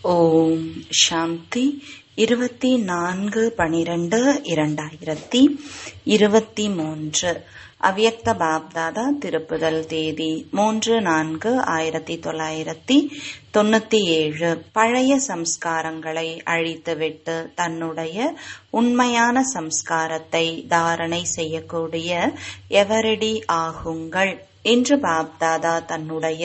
ஓம் சாந்தி இருபத்தி நான்கு பனிரெண்டு இரண்டாயிரத்தி இருபத்தி மூன்று அவ்யக்த பாப்தாதா திருப்புதல் தேதி மூன்று நான்கு ஆயிரத்தி தொள்ளாயிரத்தி தொண்ணூத்தி ஏழு பழைய சம்ஸ்காரங்களை அழித்துவிட்டு தன்னுடைய உண்மையான சம்ஸ்காரத்தை தாரணை செய்யக்கூடிய எவரடி ஆகுங்கள் இன்று பாப்தாதா தன்னுடைய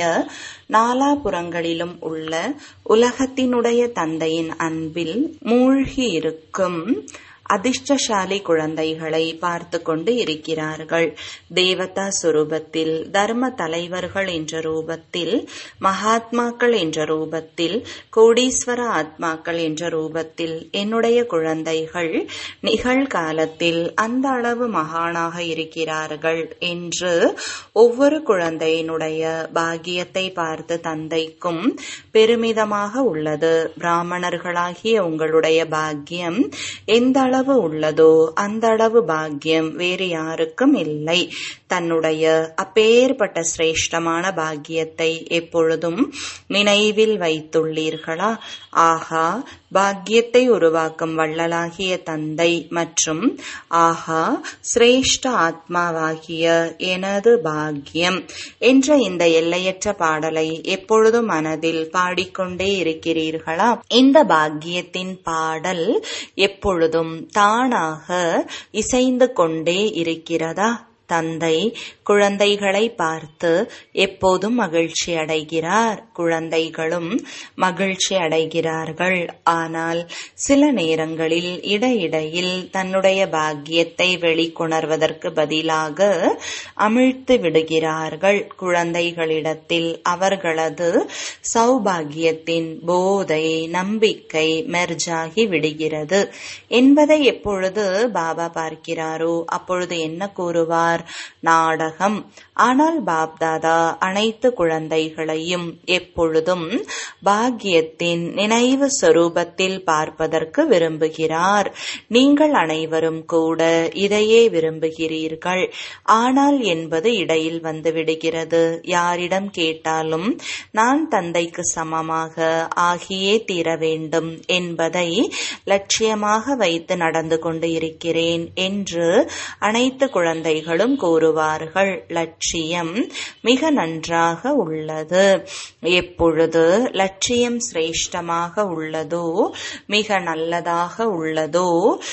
நாலாபுறங்களிலும் உள்ள உலகத்தினுடைய தந்தையின் அன்பில் மூழ்கியிருக்கும் அதிர்ஷ்டசாலி குழந்தைகளை பார்த்து கொண்டு இருக்கிறார்கள் தேவதா சுரூபத்தில் தர்ம தலைவர்கள் என்ற ரூபத்தில் மகாத்மாக்கள் என்ற ரூபத்தில் கோடீஸ்வர ஆத்மாக்கள் என்ற ரூபத்தில் என்னுடைய குழந்தைகள் நிகழ்காலத்தில் அந்த அளவு மகானாக இருக்கிறார்கள் என்று ஒவ்வொரு குழந்தையினுடைய பாக்கியத்தை பார்த்து தந்தைக்கும் பெருமிதமாக உள்ளது பிராமணர்களாகிய உங்களுடைய பாக்கியம் எந்த அளவு உள்ளதோ அந்த அளவு பாக்கியம் வேறு யாருக்கும் இல்லை தன்னுடைய அப்பேற்பட்ட சிரேஷ்டமான பாக்கியத்தை எப்பொழுதும் நினைவில் வைத்துள்ளீர்களா ஆகா பாக்கியத்தை உருவாக்கும் வள்ளலாகிய தந்தை மற்றும் ஆஹா சிரேஷ்ட ஆத்மாவாகிய எனது பாக்கியம் என்ற இந்த எல்லையற்ற பாடலை எப்பொழுதும் மனதில் பாடிக்கொண்டே இருக்கிறீர்களா இந்த பாக்கியத்தின் பாடல் எப்பொழுதும் தானாக இசைந்து கொண்டே இருக்கிறதா தந்தை குழந்தைகளை பார்த்து எப்போதும் மகிழ்ச்சி அடைகிறார் குழந்தைகளும் மகிழ்ச்சி அடைகிறார்கள் ஆனால் சில நேரங்களில் இடையிடையில் தன்னுடைய பாக்கியத்தை வெளிக்கொணர்வதற்கு பதிலாக அமிழ்த்து விடுகிறார்கள் குழந்தைகளிடத்தில் அவர்களது சௌபாகியத்தின் போதை நம்பிக்கை மெர்ஜாகி விடுகிறது என்பதை எப்பொழுது பாபா பார்க்கிறாரோ அப்பொழுது என்ன கூறுவார் நாடகம் ஆனால் பாப்தாதா அனைத்து குழந்தைகளையும் எப்பொழுதும் பாக்கியத்தின் நினைவு சொரூபத்தில் பார்ப்பதற்கு விரும்புகிறார் நீங்கள் அனைவரும் கூட இதையே விரும்புகிறீர்கள் ஆனால் என்பது இடையில் வந்து விடுகிறது யாரிடம் கேட்டாலும் நான் தந்தைக்கு சமமாக ஆகியே தீர வேண்டும் என்பதை லட்சியமாக வைத்து நடந்து கொண்டு இருக்கிறேன் என்று அனைத்து குழந்தைகளும் கூறுவார்கள் லட்சியம் மிக நன்றாக உள்ளது எப்பொழுது லட்சியம் சிரேஷ்டமாக உள்ளதோ மிக நல்லதாக உள்ளதோ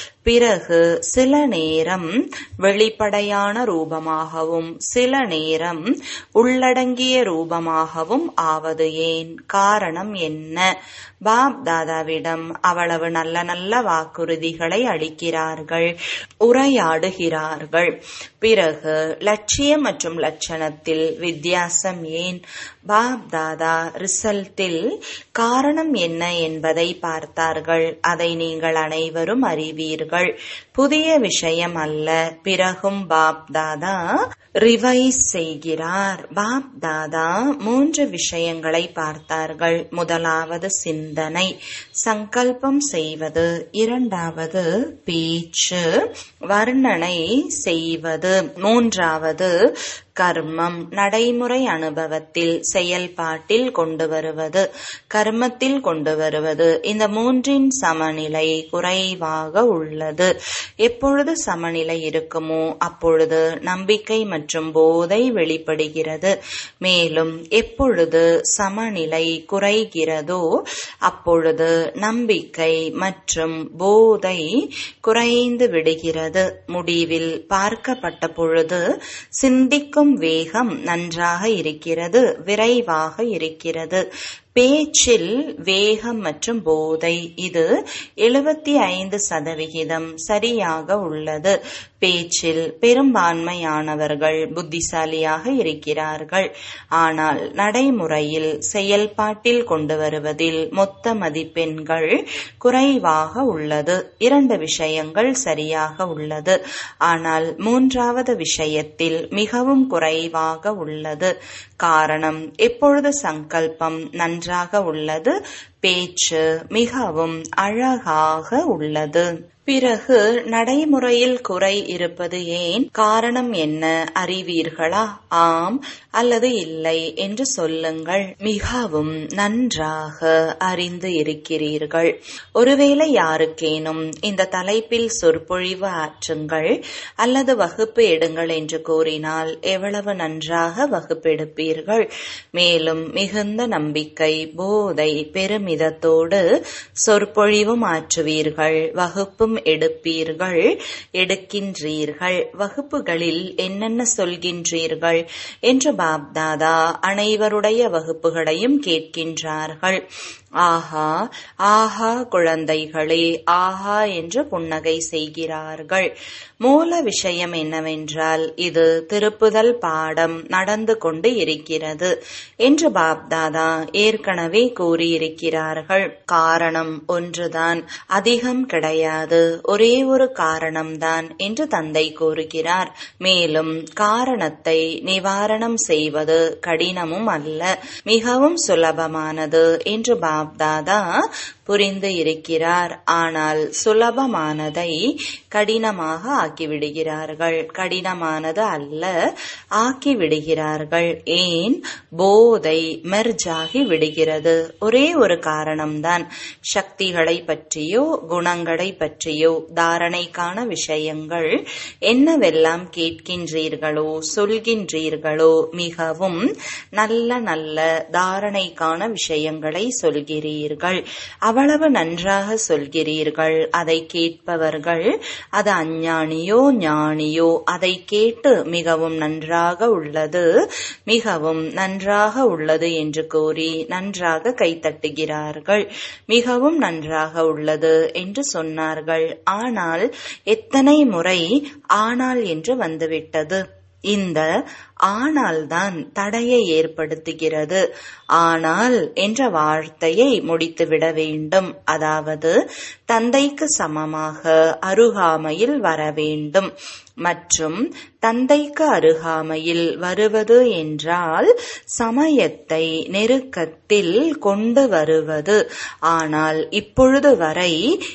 பிறகு சில நேரம் வெளிப்படையான ரூபமாகவும் சில நேரம் உள்ளடங்கிய ரூபமாகவும் ஆவது ஏன் காரணம் என்ன பாப் தாதாவிடம் அவ்வளவு நல்ல நல்ல வாக்குறுதிகளை அளிக்கிறார்கள் உரையாடுகிறார்கள் பிறகு லட்சியம் மற்றும் லட்சணத்தில் வித்தியாசம் ஏன் பாப் தாதா ரிசல்ட்டில் காரணம் என்ன என்பதை பார்த்தார்கள் அதை நீங்கள் அனைவரும் அறிவீர்கள் புதிய விஷயம் அல்ல பிறகும் பாப் தாதா ரிவைஸ் செய்கிறார் பாப் தாதா மூன்று விஷயங்களை பார்த்தார்கள் முதலாவது சிந்தனை சங்கல்பம் செய்வது இரண்டாவது பேச்சு வர்ணனை செய்வது மூன்றாவது கர்மம் நடைமுறை அனுபவத்தில் செயல்பாட்டில் கொண்டு வருவது கர்மத்தில் கொண்டு வருவது இந்த மூன்றின் சமநிலை குறைவாக உள்ளது எப்பொழுது சமநிலை இருக்குமோ அப்பொழுது நம்பிக்கை மற்றும் போதை வெளிப்படுகிறது மேலும் எப்பொழுது சமநிலை குறைகிறதோ அப்பொழுது நம்பிக்கை மற்றும் போதை குறைந்து விடுகிறது முடிவில் பார்க்கப்பட்ட பொழுது சிந்திக்கும் வேகம் நன்றாக இருக்கிறது விரைவாக இருக்கிறது பேச்சில் வேகம் மற்றும் போதை இது எழுபத்தி ஐந்து சதவிகிதம் சரியாக உள்ளது பேச்சில் பெரும்பான்மையானவர்கள் புத்திசாலியாக இருக்கிறார்கள் ஆனால் நடைமுறையில் செயல்பாட்டில் கொண்டு வருவதில் மொத்த மதிப்பெண்கள் குறைவாக உள்ளது இரண்டு விஷயங்கள் சரியாக உள்ளது ஆனால் மூன்றாவது விஷயத்தில் மிகவும் குறைவாக உள்ளது காரணம் எப்பொழுது சங்கல்பம் நன்றாக உள்ளது பேச்சு மிகவும் அழகாக உள்ளது பிறகு நடைமுறையில் குறை இருப்பது ஏன் காரணம் என்ன அறிவீர்களா ஆம் அல்லது இல்லை என்று சொல்லுங்கள் மிகவும் நன்றாக அறிந்து இருக்கிறீர்கள் ஒருவேளை யாருக்கேனும் இந்த தலைப்பில் சொற்பொழிவு ஆற்றுங்கள் அல்லது வகுப்பு எடுங்கள் என்று கூறினால் எவ்வளவு நன்றாக வகுப்பெடுப்பீர்கள் மேலும் மிகுந்த நம்பிக்கை போதை பெருமிதத்தோடு சொற்பொழிவும் ஆற்றுவீர்கள் வகுப்பும் எடுப்பீர்கள் எடுக்கின்றீர்கள் வகுப்புகளில் என்னென்ன சொல்கின்றீர்கள் என்று பாப்தாதா அனைவருடைய வகுப்புகளையும் கேட்கின்றார்கள் ஆஹா ஆஹா குழந்தைகளே ஆஹா என்று புன்னகை செய்கிறார்கள் மூல விஷயம் என்னவென்றால் இது திருப்புதல் பாடம் நடந்து கொண்டு இருக்கிறது என்று பாப்தாதா ஏற்கனவே கூறியிருக்கிறார்கள் காரணம் ஒன்றுதான் அதிகம் கிடையாது ஒரே ஒரு காரணம்தான் என்று தந்தை கூறுகிறார் மேலும் காரணத்தை நிவாரணம் செய்வது கடினமும் அல்ல மிகவும் சுலபமானது என்று பாப்தாதா புரிந்து இருக்கிறார் ஆனால் சுலபமானதை கடினமாக ஆக்கிவிடுகிறார்கள் கடினமானது அல்ல ஆக்கிவிடுகிறார்கள் ஏன் போதை மெர்ஜாகி விடுகிறது ஒரே ஒரு காரணம்தான் சக்திகளை பற்றியோ குணங்களை பற்றியோ தாரணைக்கான விஷயங்கள் என்னவெல்லாம் கேட்கின்றீர்களோ சொல்கின்றீர்களோ மிகவும் நல்ல நல்ல தாரணைக்கான விஷயங்களை சொல்கிறீர்கள் அவ்வளவு நன்றாக சொல்கிறீர்கள் அதை கேட்பவர்கள் அது அஞ்ஞானியோ ஞானியோ அதை கேட்டு மிகவும் நன்றாக உள்ளது மிகவும் நன்றாக உள்ளது என்று கூறி நன்றாக கைத்தட்டுகிறார்கள் மிகவும் நன்றாக உள்ளது என்று சொன்னார்கள் ஆனால் எத்தனை முறை ஆனால் என்று வந்துவிட்டது இந்த ஆனால் தான் தடையை ஏற்படுத்துகிறது ஆனால் என்ற வார்த்தையை முடித்துவிட வேண்டும் அதாவது தந்தைக்கு சமமாக அருகாமையில் வர வேண்டும் மற்றும் தந்தைக்கு அருகாமையில் வருவது என்றால் சமயத்தை நெருக்கத்தில் கொண்டு வருவது ஆனால் இப்பொழுது வரை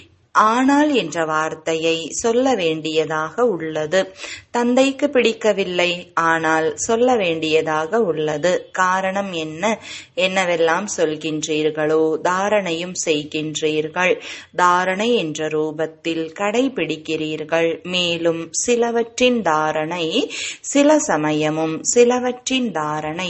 ஆனால் என்ற வார்த்தையை சொல்ல வேண்டியதாக உள்ளது தந்தைக்கு பிடிக்கவில்லை ஆனால் சொல்ல வேண்டியதாக உள்ளது காரணம் என்ன என்னவெல்லாம் சொல்கின்றீர்களோ தாரணையும் செய்கின்றீர்கள் தாரணை என்ற ரூபத்தில் கடைபிடிக்கிறீர்கள் மேலும் சிலவற்றின் தாரணை சில சமயமும் சிலவற்றின் தாரணை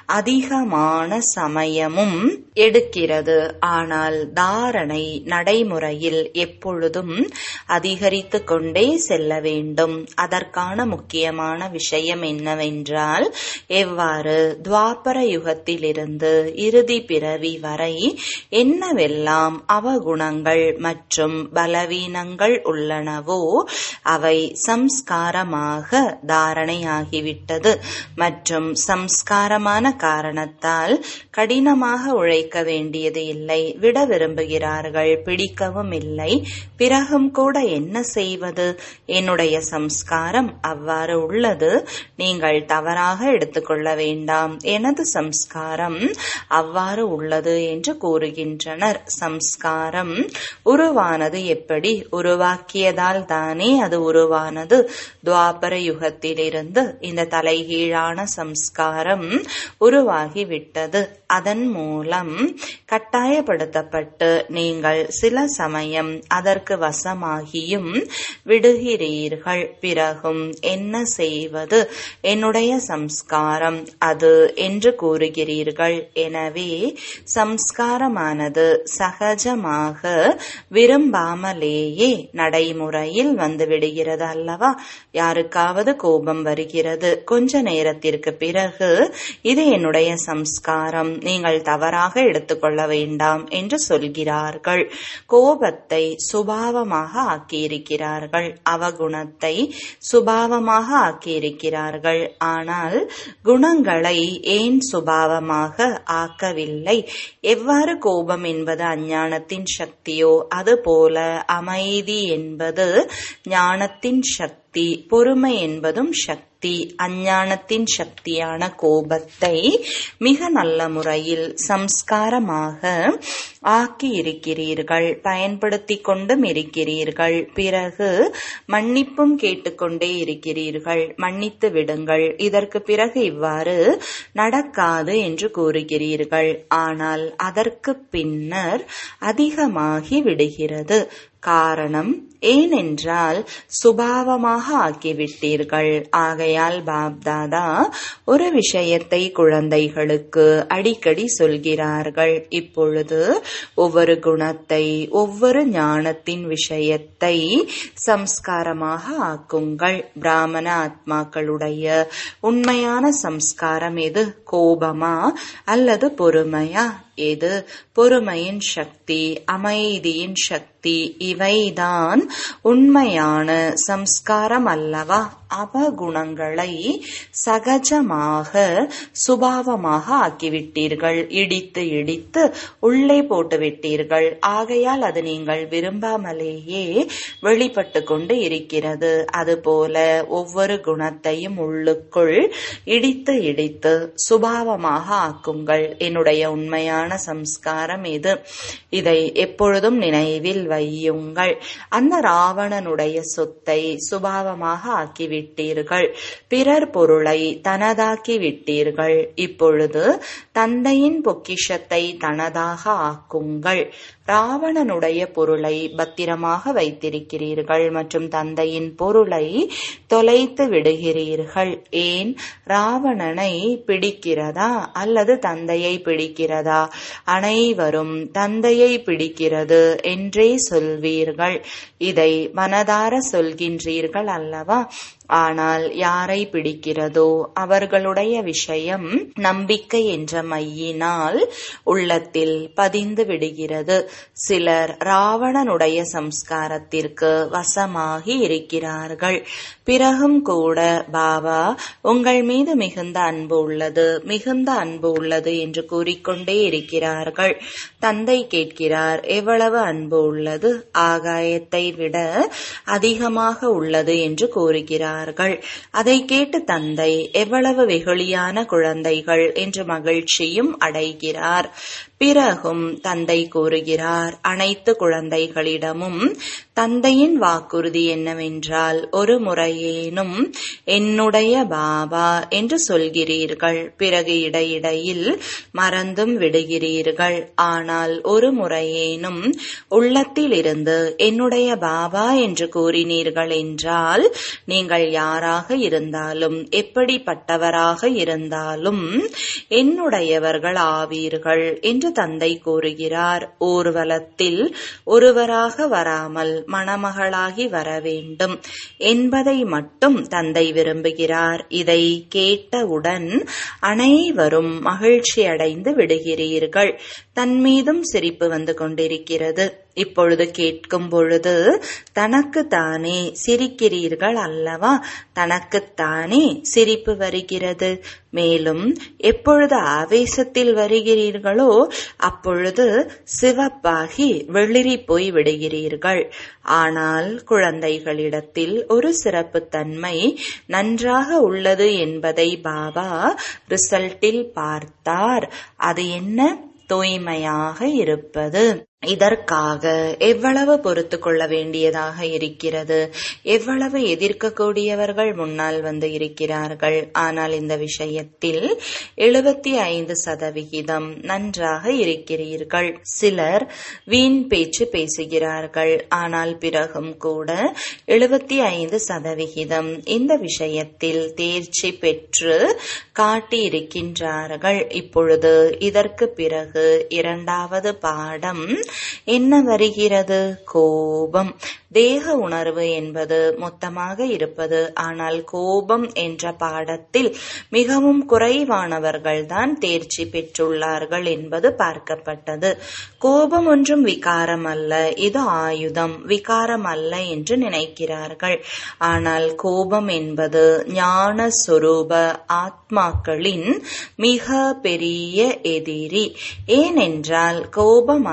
அதிகமான சமயமும் எடுக்கிறது ஆனால் தாரணை நடைமுறையில் எப்பொழுதும் அதிகரித்து கொண்டே செல்ல வேண்டும் அதற்கான முக்கியமான விஷயம் என்னவென்றால் எவ்வாறு துவாபர யுகத்திலிருந்து இறுதி பிறவி வரை என்னவெல்லாம் அவகுணங்கள் மற்றும் பலவீனங்கள் உள்ளனவோ அவை சம்ஸ்காரமாக தாரணையாகிவிட்டது மற்றும் சம்ஸ்காரமான காரணத்தால் கடினமாக உழைக்க வேண்டியது இல்லை விட விரும்புகிறார்கள் பிடிக்கவும் இல்லை பிறகும் கூட என்ன செய்வது என்னுடைய சம்ஸ்காரம் அவ்வாறு உள்ளது நீங்கள் தவறாக எடுத்துக்கொள்ள வேண்டாம் எனது சம்ஸ்காரம் அவ்வாறு உள்ளது என்று கூறுகின்றனர் சம்ஸ்காரம் உருவானது எப்படி உருவாக்கியதால் தானே அது உருவானது துவாபர யுகத்திலிருந்து இந்த தலைகீழான சம்ஸ்காரம் உருவாகிவிட்டது அதன் மூலம் கட்டாயப்படுத்தப்பட்டு நீங்கள் சில சமயம் அதற்கு வசமாகியும் விடுகிறீர்கள் பிறகும் என்ன செய்வது என்னுடைய சம்ஸ்காரம் அது என்று கூறுகிறீர்கள் எனவே சம்ஸ்காரமானது சகஜமாக விரும்பாமலேயே நடைமுறையில் வந்துவிடுகிறது அல்லவா யாருக்காவது கோபம் வருகிறது கொஞ்ச நேரத்திற்கு பிறகு இது என்னுடைய சம்ஸ்காரம் நீங்கள் தவறாக எடுத்துக்கொள்ள வேண்டாம் என்று சொல்கிறார்கள் கோபத்தை சுபாவமாக ஆக்கியிருக்கிறார்கள் அவகுணத்தை சுபாவமாக ஆக்கியிருக்கிறார்கள் ஆனால் குணங்களை ஏன் சுபாவமாக ஆக்கவில்லை எவ்வாறு கோபம் என்பது அஞ்ஞானத்தின் சக்தியோ அதுபோல அமைதி என்பது ஞானத்தின் சக்தி பொறுமை என்பதும் சக்தி சக்தி அஞ்ஞானத்தின் சக்தியான கோபத்தை மிக நல்ல முறையில் சம்ஸ்காரமாக ஆக்கி இருக்கிறீர்கள் பயன்படுத்தி கொண்டும் இருக்கிறீர்கள் பிறகு மன்னிப்பும் கேட்டுக்கொண்டே இருக்கிறீர்கள் மன்னித்து விடுங்கள் இதற்கு பிறகு இவ்வாறு நடக்காது என்று கூறுகிறீர்கள் ஆனால் அதற்கு பின்னர் அதிகமாகி விடுகிறது காரணம் ஏனென்றால் சுபாவமாக ஆக்கிவிட்டீர்கள் ஆகையால் பாப்தாதா ஒரு விஷயத்தை குழந்தைகளுக்கு அடிக்கடி சொல்கிறார்கள் இப்பொழுது ஒவ்வொரு குணத்தை ஒவ்வொரு ஞானத்தின் விஷயத்தை சம்ஸ்காரமாக ஆக்குங்கள் பிராமண ஆத்மாக்களுடைய உண்மையான சம்ஸ்காரம் எது கோபமா அல்லது பொறுமையா எது பொறுமையின் சக்தி அமைதியின் சக்தி இவைதான் உண்மையான சம்ஸ்காரம் அல்லவா அவகுணங்களை சகஜமாக சுபாவமாக ஆக்கிவிட்டீர்கள் இடித்து இடித்து உள்ளே போட்டு விட்டீர்கள் ஆகையால் அது நீங்கள் விரும்பாமலேயே வெளிப்பட்டு கொண்டு இருக்கிறது அதுபோல ஒவ்வொரு குணத்தையும் உள்ளுக்குள் இடித்து இடித்து சுபாவமாக ஆக்குங்கள் என்னுடைய உண்மையான சம்ஸ்காரம் இது இதை எப்பொழுதும் நினைவில் வையுங்கள் அந்த ராவணனுடைய சொத்தை சுபாவமாக ஆக்கிவிட்டீர்கள் பிறர் பொருளை தனதாக்கி விட்டீர்கள் இப்பொழுது தந்தையின் பொக்கிஷத்தை தனதாக ஆக்குங்கள் ராவணனுடைய பொருளை பத்திரமாக வைத்திருக்கிறீர்கள் மற்றும் தந்தையின் பொருளை தொலைத்து விடுகிறீர்கள் ஏன் ராவணனை பிடிக்கிறதா அல்லது தந்தையை பிடிக்கிறதா அனைவரும் தந்தையை பிடிக்கிறது என்றே சொல்வீர்கள் இதை மனதார சொல்கின்றீர்கள் அல்லவா ஆனால் யாரை பிடிக்கிறதோ அவர்களுடைய விஷயம் நம்பிக்கை என்ற மையினால் உள்ளத்தில் பதிந்து விடுகிறது சிலர் ராவணனுடைய சம்ஸ்காரத்திற்கு வசமாகி இருக்கிறார்கள் பிறகும் கூட பாபா உங்கள் மீது மிகுந்த அன்பு உள்ளது மிகுந்த அன்பு உள்ளது என்று கூறிக்கொண்டே இருக்கிறார்கள் தந்தை கேட்கிறார் எவ்வளவு அன்பு உள்ளது ஆகாயத்தை விட அதிகமாக உள்ளது என்று கூறுகிறார்கள் அதை கேட்டு தந்தை எவ்வளவு வெகுளியான குழந்தைகள் என்று மகிழ்ச்சியும் அடைகிறார் பிறகும் தந்தை கூறுகிறார் அனைத்து குழந்தைகளிடமும் தந்தையின் வாக்குறுதி என்னவென்றால் ஒரு முறையேனும் என்னுடைய பாபா என்று சொல்கிறீர்கள் பிறகு இடையிடையில் மறந்தும் விடுகிறீர்கள் ஆனால் ஒரு முறையேனும் உள்ளத்தில் இருந்து என்னுடைய பாபா என்று கூறினீர்கள் என்றால் நீங்கள் யாராக இருந்தாலும் எப்படிப்பட்டவராக இருந்தாலும் என்னுடையவர்கள் ஆவீர்கள் என்று தந்தை கூறுகிறார் ஊர்வலத்தில் ஒருவராக வராமல் மணமகளாகி வர வேண்டும் என்பதை மட்டும் தந்தை விரும்புகிறார் இதை கேட்டவுடன் அனைவரும் மகிழ்ச்சி அடைந்து விடுகிறீர்கள் தன் மீதும் சிரிப்பு வந்து கொண்டிருக்கிறது இப்பொழுது கேட்கும் பொழுது தனக்கு தானே சிரிக்கிறீர்கள் அல்லவா தனக்குத்தானே சிரிப்பு வருகிறது மேலும் எப்பொழுது ஆவேசத்தில் வருகிறீர்களோ அப்பொழுது சிவப்பாகி வெளிரி போய் விடுகிறீர்கள் ஆனால் குழந்தைகளிடத்தில் ஒரு சிறப்பு தன்மை நன்றாக உள்ளது என்பதை பாபா ரிசல்ட்டில் பார்த்தார் அது என்ன தூய்மையாக இருப்பது இதற்காக எவ்வளவு பொறுத்து கொள்ள வேண்டியதாக இருக்கிறது எவ்வளவு எதிர்க்கக்கூடியவர்கள் முன்னால் வந்து இருக்கிறார்கள் ஆனால் இந்த விஷயத்தில் எழுபத்தி ஐந்து சதவிகிதம் நன்றாக இருக்கிறீர்கள் சிலர் வீண் பேச்சு பேசுகிறார்கள் ஆனால் பிறகும் கூட எழுபத்தி ஐந்து சதவிகிதம் இந்த விஷயத்தில் தேர்ச்சி பெற்று காட்டியிருக்கின்றார்கள் இப்பொழுது இதற்கு பிறகு இரண்டாவது பாடம் என்ன வருகிறது கோபம் தேக உணர்வு என்பது மொத்தமாக இருப்பது ஆனால் கோபம் என்ற பாடத்தில் மிகவும் குறைவானவர்கள்தான் தேர்ச்சி பெற்றுள்ளார்கள் என்பது பார்க்கப்பட்டது கோபம் ஒன்றும் விகாரம் அல்ல இது ஆயுதம் விகாரம் அல்ல என்று நினைக்கிறார்கள் ஆனால் கோபம் என்பது ஞான சொரூப ஆத்மாக்களின் மிக பெரிய எதிரி ஏனென்றால் கோபமானது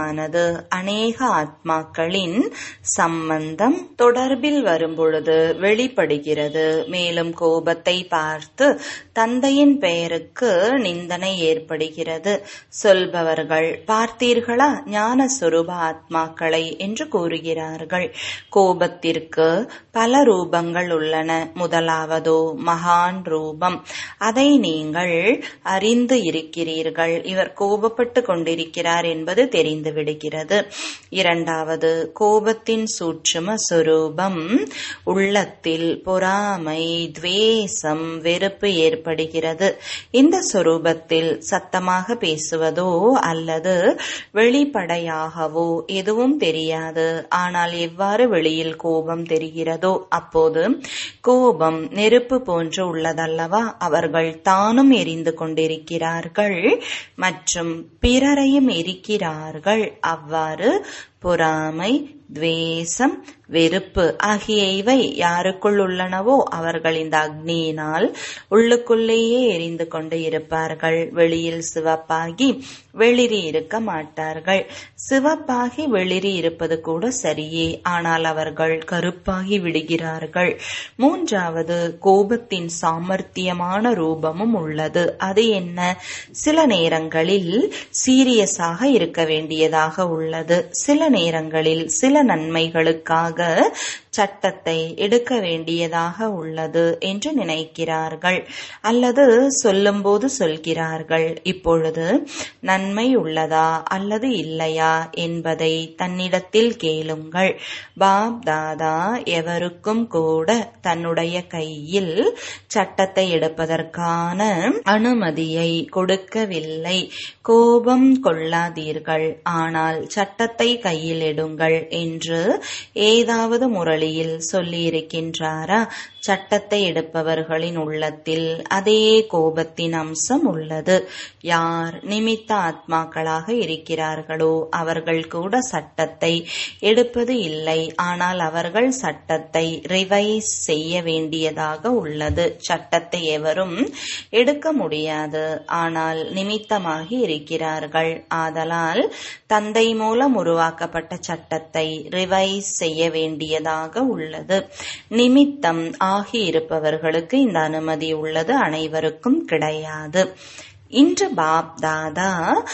அநேக ஆத்மாக்களின் சம்பந்தம் தொடர்பில் வரும்பொழுது வெளிப்படுகிறது மேலும் கோபத்தை பார்த்து தந்தையின் பெயருக்கு நிந்தனை ஏற்படுகிறது சொல்பவர்கள் பார்த்தீர்களா ஞான சுரூப ஆத்மாக்களை என்று கூறுகிறார்கள் கோபத்திற்கு பல ரூபங்கள் உள்ளன முதலாவதோ மகான் ரூபம் அதை நீங்கள் அறிந்து இருக்கிறீர்கள் இவர் கோபப்பட்டு கொண்டிருக்கிறார் என்பது தெரிந்து விடுகிறது இரண்டாவது கோபத்தின் சூட்சும சுரூபம் உள்ளத்தில் பொறாமை துவேசம் வெறுப்பு ஏற்படுகிறது இந்த சொரூபத்தில் சத்தமாக பேசுவதோ அல்லது வெளிப்படையாகவோ எதுவும் தெரியாது ஆனால் எவ்வாறு வெளியில் கோபம் தெரிகிறதோ அப்போது கோபம் நெருப்பு போன்று உள்ளதல்லவா அவர்கள் தானும் எரிந்து கொண்டிருக்கிறார்கள் மற்றும் பிறரையும் எரிக்கிறார்கள் அவ்வாறு பொறாமை துவேசம் வெறுப்பு ஆகிய இவை யாருக்குள் உள்ளனவோ அவர்கள் இந்த அக்னியினால் உள்ளுக்குள்ளேயே எரிந்து கொண்டு இருப்பார்கள் வெளியில் சிவப்பாகி வெளிரி இருக்க மாட்டார்கள் சிவப்பாகி வெளிரி இருப்பது கூட சரியே ஆனால் அவர்கள் கருப்பாகி விடுகிறார்கள் மூன்றாவது கோபத்தின் சாமர்த்தியமான ரூபமும் உள்ளது அது என்ன சில நேரங்களில் சீரியஸாக இருக்க வேண்டியதாக உள்ளது சில நேரங்களில் சில நன்மைகளுக்காக சட்டத்தை எடுக்க வேண்டியதாக உள்ளது என்று நினைக்கிறார்கள் அல்லது சொல்லும்போது சொல்கிறார்கள் இப்பொழுது நன்மை உள்ளதா அல்லது இல்லையா என்பதை தன்னிடத்தில் கேளுங்கள் பாப் தாதா எவருக்கும் கூட தன்னுடைய கையில் சட்டத்தை எடுப்பதற்கான அனுமதியை கொடுக்கவில்லை கோபம் கொள்ளாதீர்கள் ஆனால் சட்டத்தை கையில் எடுங்கள் என்று ஏதாவது முரளியில் சொல்லியிருக்கின்றாரா சட்டத்தை எடுப்பவர்களின் உள்ளத்தில் அதே கோபத்தின் அம்சம் உள்ளது யார் நிமித்த ஆத்மாக்களாக இருக்கிறார்களோ அவர்கள் கூட சட்டத்தை எடுப்பது இல்லை ஆனால் அவர்கள் சட்டத்தை ரிவைஸ் செய்ய வேண்டியதாக உள்ளது சட்டத்தை எவரும் எடுக்க முடியாது ஆனால் நிமித்தமாகி இருக்கிறார்கள் ஆதலால் தந்தை மூலம் உருவாக்கப்பட்ட சட்டத்தை ரிவைஸ் செய்ய வேண்டியதாக உள்ளது நிமித்தம் ஆகி இருப்பவர்களுக்கு இந்த அனுமதி உள்ளது அனைவருக்கும் கிடையாது இன்று பாப் தாதா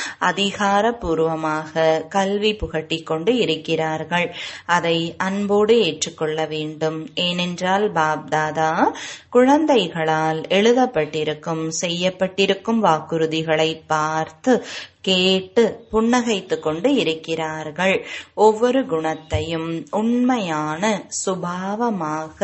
அதிகாரபூர்வமாக கல்வி புகட்டிக் கொண்டு இருக்கிறார்கள் அதை அன்போடு ஏற்றுக்கொள்ள வேண்டும் ஏனென்றால் பாப் தாதா குழந்தைகளால் எழுதப்பட்டிருக்கும் செய்யப்பட்டிருக்கும் வாக்குறுதிகளை பார்த்து கேட்டு புன்னகைத்துக் கொண்டு இருக்கிறார்கள் ஒவ்வொரு குணத்தையும் உண்மையான சுபாவமாக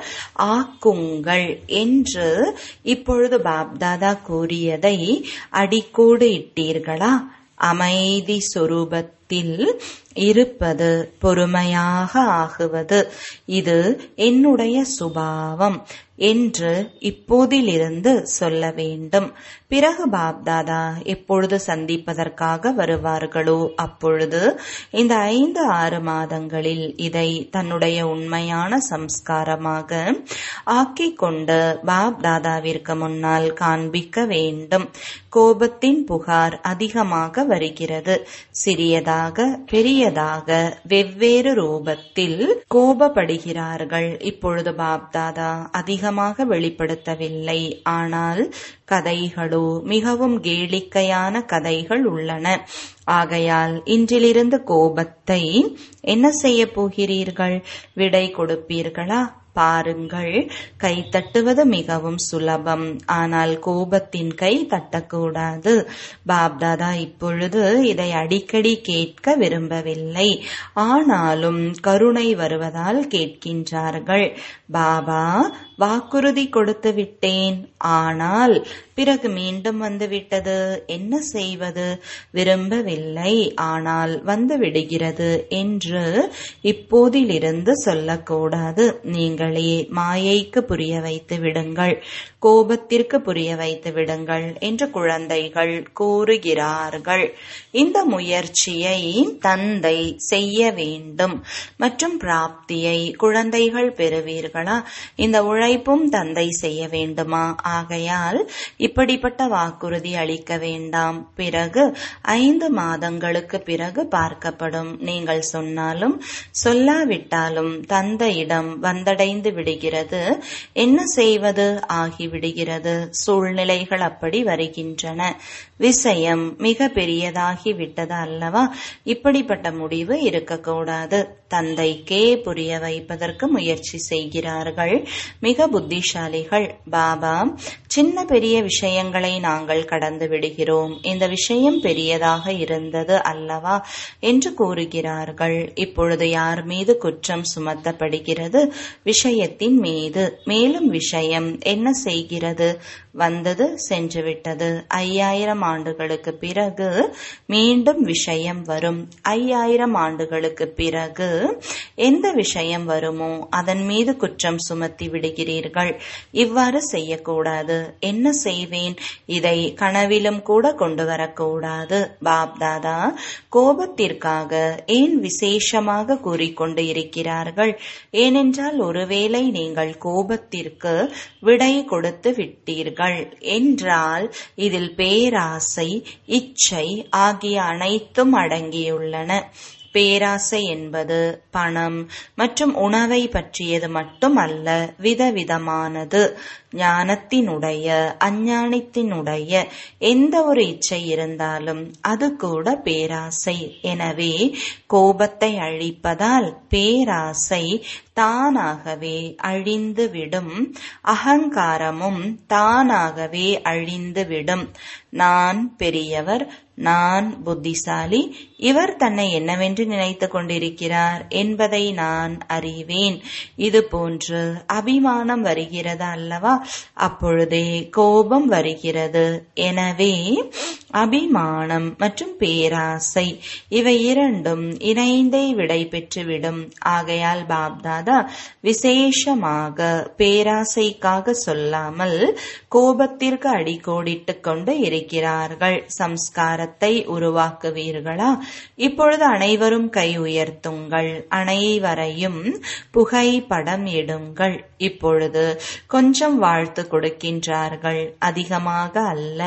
ஆக்குங்கள் என்று இப்பொழுது பாப்தாதா கூறியதை அடிக்கோடு இட்டீர்களா அமைதி சொரூபத்தில் இருப்பது பொறுமையாக ஆகுவது இது என்னுடைய சுபாவம் என்று இப்போதிலிருந்து சொல்ல வேண்டும் பிறகு பாப்தாதா எப்பொழுது சந்திப்பதற்காக வருவார்களோ அப்பொழுது இந்த ஐந்து ஆறு மாதங்களில் இதை தன்னுடைய உண்மையான சம்ஸ்காரமாக ஆக்கிக் கொண்டு பாப்தாதாவிற்கு முன்னால் காண்பிக்க வேண்டும் கோபத்தின் புகார் அதிகமாக வருகிறது சிறியதாக பெரியதாக வெவ்வேறு ரூபத்தில் கோபப்படுகிறார்கள் இப்பொழுது பாப்தாதா அதிகமாக வெளிப்படுத்தவில்லை ஆனால் கதைகளோ மிகவும் கேளிக்கையான கதைகள் உள்ளன ஆகையால் இன்றிலிருந்து கோபத்தை என்ன செய்ய போகிறீர்கள் விடை கொடுப்பீர்களா பாருங்கள் கை தட்டுவது மிகவும் சுலபம் ஆனால் கோபத்தின் கை தட்டக்கூடாது பாப்தாதா இப்பொழுது இதை அடிக்கடி கேட்க விரும்பவில்லை ஆனாலும் கருணை வருவதால் கேட்கின்றார்கள் பாபா வாக்குறுதி கொடுத்து விட்டேன் ஆனால் பிறகு மீண்டும் வந்துவிட்டது என்ன செய்வது விரும்பவில்லை ஆனால் வந்து விடுகிறது என்று இப்போதிலிருந்து சொல்லக்கூடாது நீங்கள் குழந்தைகளே மாயைக்கு புரிய வைத்து விடுங்கள் கோபத்திற்கு புரிய வைத்து விடுங்கள் என்று குழந்தைகள் கூறுகிறார்கள் இந்த முயற்சியை தந்தை செய்ய வேண்டும் மற்றும் பிராப்தியை குழந்தைகள் பெறுவீர்களா இந்த உழைப்பும் தந்தை செய்ய வேண்டுமா ஆகையால் இப்படிப்பட்ட வாக்குறுதி அளிக்க வேண்டாம் பிறகு ஐந்து மாதங்களுக்கு பிறகு பார்க்கப்படும் நீங்கள் சொன்னாலும் சொல்லாவிட்டாலும் தந்தையிடம் வந்தடைந்து விடுகிறது என்ன செய்வது ஆகிவிடுகிறது சூழ்நிலைகள் அப்படி வருகின்றன விஷயம் மிக பெரியதாகி விட்டது அல்லவா இப்படிப்பட்ட முடிவு இருக்கக்கூடாது தந்தைக்கே புரிய வைப்பதற்கு முயற்சி செய்கிறார்கள் மிக புத்திசாலிகள் பாபா சின்ன பெரிய விஷயங்களை நாங்கள் கடந்து விடுகிறோம் இந்த விஷயம் பெரியதாக இருந்தது அல்லவா என்று கூறுகிறார்கள் இப்பொழுது யார் மீது குற்றம் சுமத்தப்படுகிறது விஷயத்தின் மீது மேலும் விஷயம் என்ன செய்கிறது வந்தது சென்றுவிட்டது ஐயாயிரம் ஆண்டுகளுக்கு பிறகு மீண்டும் விஷயம் வரும் ஐயாயிரம் ஆண்டுகளுக்கு பிறகு எந்த விஷயம் வருமோ அதன் மீது குற்றம் சுமத்தி விடுகிறீர்கள் இவ்வாறு செய்யக்கூடாது என்ன செய்வேன் இதை கனவிலும் கூட கொண்டு வரக்கூடாது பாப் தாதா கோபத்திற்காக ஏன் விசேஷமாக கூறிக்கொண்டு இருக்கிறார்கள் ஏனென்றால் ஒருவேளை நீங்கள் கோபத்திற்கு விடை கொடுத்து விட்டீர்கள் என்றால் இதில் பேராசை இச்சை ஆகிய அனைத்தும் அடங்கியுள்ளன பேராசை என்பது பணம் மற்றும் உணவை பற்றியது மட்டும் அல்ல விதவிதமானது ஞானத்தினுடைய அஞ்ஞானத்தினுடைய எந்த ஒரு இச்சை இருந்தாலும் அது கூட பேராசை எனவே கோபத்தை அழிப்பதால் பேராசை தானாகவே அழிந்துவிடும் அகங்காரமும் தானாகவே அழிந்துவிடும் நான் பெரியவர் நான் புத்திசாலி இவர் தன்னை என்னவென்று நினைத்துக் கொண்டிருக்கிறார் என்பதை நான் அறிவேன் இது போன்று அபிமானம் வருகிறது அல்லவா அப்பொழுதே கோபம் வருகிறது எனவே அபிமானம் மற்றும் பேராசை இவை இரண்டும் இணைந்தே விடை பெற்றுவிடும் ஆகையால் பாப்தாதா விசேஷமாக பேராசைக்காக சொல்லாமல் கோபத்திற்கு அடிக்கோடிட்டுக் கொண்டு இருக்கிறார்கள் சம்ஸ்காரத்தை உருவாக்குவீர்களா இப்பொழுது அனைவரும் கை உயர்த்துங்கள் அனைவரையும் புகைப்படம் எடுங்கள் இப்பொழுது கொஞ்சம் வாழ்த்து கொடுக்கின்றார்கள் அதிகமாக அல்ல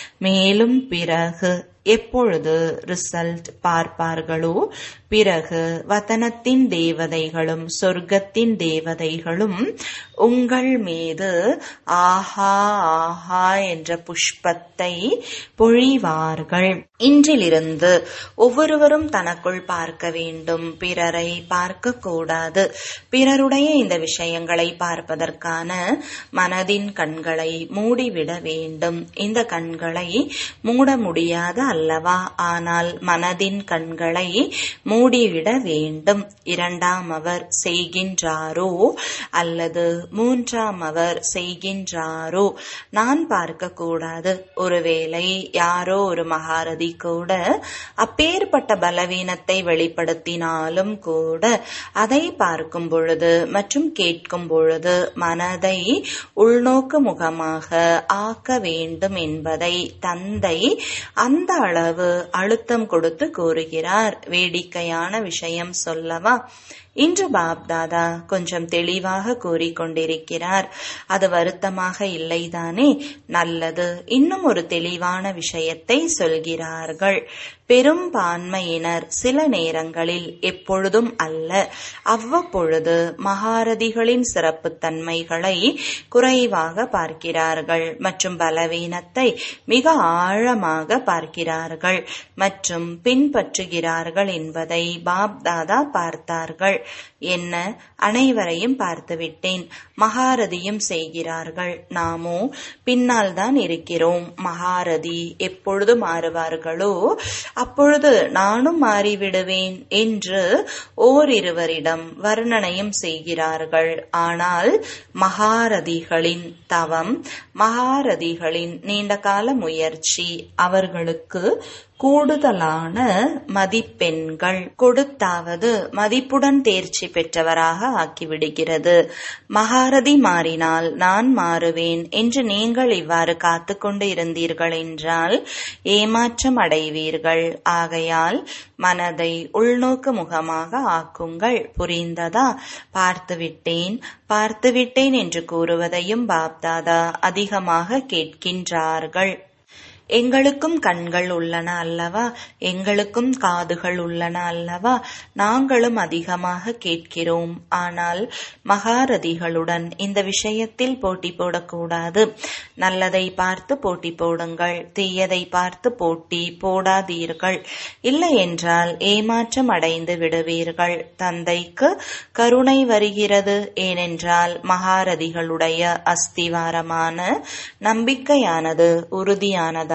மேலும் பிறகு எப்பொழுது ரிசல்ட் பார்ப்பார்களோ பிறகு வதனத்தின் தேவதைகளும் சொர்க்கத்தின் தேவதைகளும் உங்கள் மீது ஆஹா ஆஹா என்ற புஷ்பத்தை பொழிவார்கள் இன்றிலிருந்து ஒவ்வொருவரும் தனக்குள் பார்க்க வேண்டும் பிறரை பார்க்க கூடாது பிறருடைய இந்த விஷயங்களை பார்ப்பதற்கான மனதின் கண்களை மூடிவிட வேண்டும் இந்த கண்களை மூட முடியாது அல்லவா ஆனால் மனதின் கண்களை மூடிவிட வேண்டும் இரண்டாம் அவர் செய்கின்றாரோ அல்லது மூன்றாம் அவர் செய்கின்றாரோ நான் பார்க்க கூடாது ஒருவேளை யாரோ ஒரு மகாரதி கூட அப்பேற்பட்ட பலவீனத்தை வெளிப்படுத்தினாலும் கூட அதை பார்க்கும் பொழுது மற்றும் கேட்கும் பொழுது மனதை உள்நோக்கு முகமாக ஆக்க வேண்டும் என்பதை தந்தை அந்த அளவு அழுத்தம் கொடுத்து கூறுகிறார் வேடிக்கையான விஷயம் சொல்லவா இன்று பாப்தாதா கொஞ்சம் தெளிவாக கூறிக்கொண்டிருக்கிறார் அது வருத்தமாக இல்லைதானே நல்லது இன்னும் ஒரு தெளிவான விஷயத்தை சொல்கிறார்கள் பெரும்பான்மையினர் சில நேரங்களில் எப்பொழுதும் அல்ல அவ்வப்பொழுது மகாரதிகளின் சிறப்புத்தன்மைகளை குறைவாக பார்க்கிறார்கள் மற்றும் பலவீனத்தை மிக ஆழமாக பார்க்கிறார்கள் மற்றும் பின்பற்றுகிறார்கள் என்பதை பாப் தாதா பார்த்தார்கள் என்ன அனைவரையும் பார்த்துவிட்டேன் மகாரதியும் செய்கிறார்கள் நாமோ பின்னால் தான் இருக்கிறோம் மகாரதி எப்பொழுது மாறுவார்களோ அப்பொழுது நானும் மாறிவிடுவேன் என்று ஓரிருவரிடம் வர்ணனையும் செய்கிறார்கள் ஆனால் மகாரதிகளின் தவம் மகாரதிகளின் நீண்டகால முயற்சி அவர்களுக்கு கூடுதலான மதிப்பெண்கள் கொடுத்தாவது மதிப்புடன் தேர்ச்சி பெற்றவராக ஆக்கிவிடுகிறது மகாரதி மாறினால் நான் மாறுவேன் என்று நீங்கள் இவ்வாறு காத்துக்கொண்டு இருந்தீர்கள் என்றால் ஏமாற்றம் அடைவீர்கள் ஆகையால் மனதை உள்நோக்கு முகமாக ஆக்குங்கள் புரிந்ததா பார்த்துவிட்டேன் பார்த்துவிட்டேன் என்று கூறுவதையும் பாப்தாதா அதிகமாக கேட்கின்றார்கள் எங்களுக்கும் கண்கள் உள்ளன அல்லவா எங்களுக்கும் காதுகள் உள்ளன அல்லவா நாங்களும் அதிகமாக கேட்கிறோம் ஆனால் மகாரதிகளுடன் இந்த விஷயத்தில் போட்டி போடக்கூடாது நல்லதை பார்த்து போட்டி போடுங்கள் தீயதை பார்த்து போட்டி போடாதீர்கள் இல்லை என்றால் ஏமாற்றம் அடைந்து விடுவீர்கள் தந்தைக்கு கருணை வருகிறது ஏனென்றால் மகாரதிகளுடைய அஸ்திவாரமான நம்பிக்கையானது உறுதியானதாக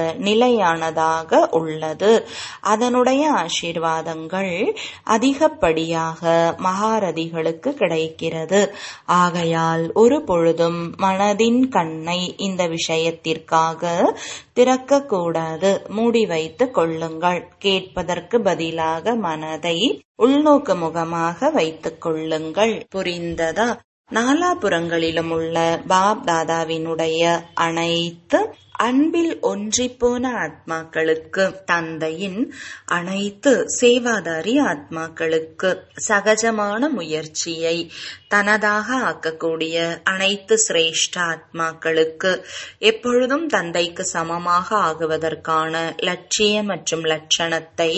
நிலையானதாக உள்ளது அதனுடைய ஆசீர்வாதங்கள் அதிகப்படியாக மகாரதிகளுக்கு கிடைக்கிறது ஆகையால் ஒரு பொழுதும் மனதின் கண்ணை இந்த விஷயத்திற்காக திறக்கக்கூடாது மூடி வைத்துக் கொள்ளுங்கள் கேட்பதற்கு பதிலாக மனதை உள்நோக்கு முகமாக வைத்துக் கொள்ளுங்கள் புரிந்ததா நாலாபுறங்களிலும் உள்ள பாப் தாதாவினுடைய அனைத்து அன்பில் ஒன்றிப்போன ஆத்மாக்களுக்கு தந்தையின் அனைத்து சேவாதாரி ஆத்மாக்களுக்கு சகஜமான முயற்சியை தனதாக ஆக்கக்கூடிய அனைத்து சிரேஷ்ட ஆத்மாக்களுக்கு எப்பொழுதும் தந்தைக்கு சமமாக ஆகுவதற்கான லட்சிய மற்றும் லட்சணத்தை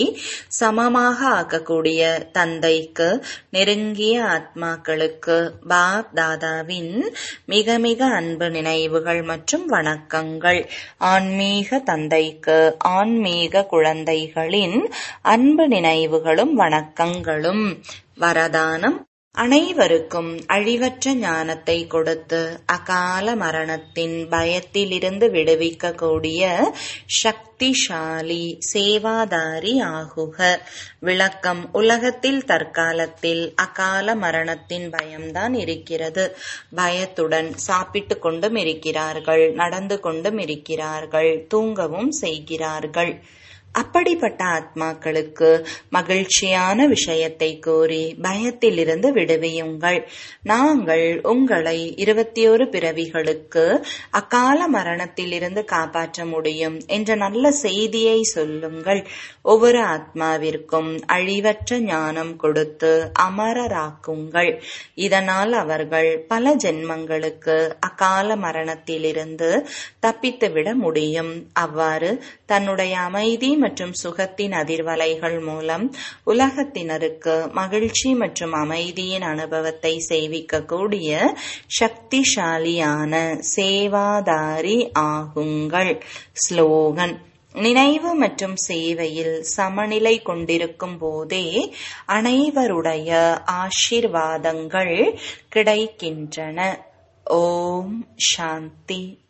சமமாக ஆக்கக்கூடிய தந்தைக்கு நெருங்கிய ஆத்மாக்களுக்கு பாப் தாதாவின் மிக மிக அன்பு நினைவுகள் மற்றும் வணக்கங்கள் ஆன்மீக தந்தைக்கு ஆன்மீக குழந்தைகளின் அன்பு நினைவுகளும் வணக்கங்களும் வரதானம் அனைவருக்கும் அழிவற்ற ஞானத்தை கொடுத்து அகால மரணத்தின் பயத்திலிருந்து விடுவிக்கக்கூடிய சக்திசாலி சேவாதாரி ஆகுக விளக்கம் உலகத்தில் தற்காலத்தில் அகால மரணத்தின் பயம்தான் இருக்கிறது பயத்துடன் சாப்பிட்டு கொண்டும் இருக்கிறார்கள் நடந்து கொண்டும் இருக்கிறார்கள் தூங்கவும் செய்கிறார்கள் அப்படிப்பட்ட ஆத்மாக்களுக்கு மகிழ்ச்சியான விஷயத்தை கூறி பயத்திலிருந்து விடுவியுங்கள் நாங்கள் உங்களை இருபத்தி ஒரு பிறவிகளுக்கு அகால மரணத்திலிருந்து காப்பாற்ற முடியும் என்ற நல்ல செய்தியை சொல்லுங்கள் ஒவ்வொரு ஆத்மாவிற்கும் அழிவற்ற ஞானம் கொடுத்து அமரராக்குங்கள் இதனால் அவர்கள் பல ஜென்மங்களுக்கு அகால மரணத்திலிருந்து தப்பித்துவிட முடியும் அவ்வாறு தன்னுடைய அமைதி மற்றும் சுகத்தின் அதிர்வலைகள் மூலம் உலகத்தினருக்கு மகிழ்ச்சி மற்றும் அமைதியின் அனுபவத்தை செய்விக்கக்கூடிய சக்திசாலியான சேவாதாரி ஆகுங்கள் ஸ்லோகன் நினைவு மற்றும் சேவையில் சமநிலை கொண்டிருக்கும் போதே அனைவருடைய ஆசிர்வாதங்கள் கிடைக்கின்றன ஓம் சாந்தி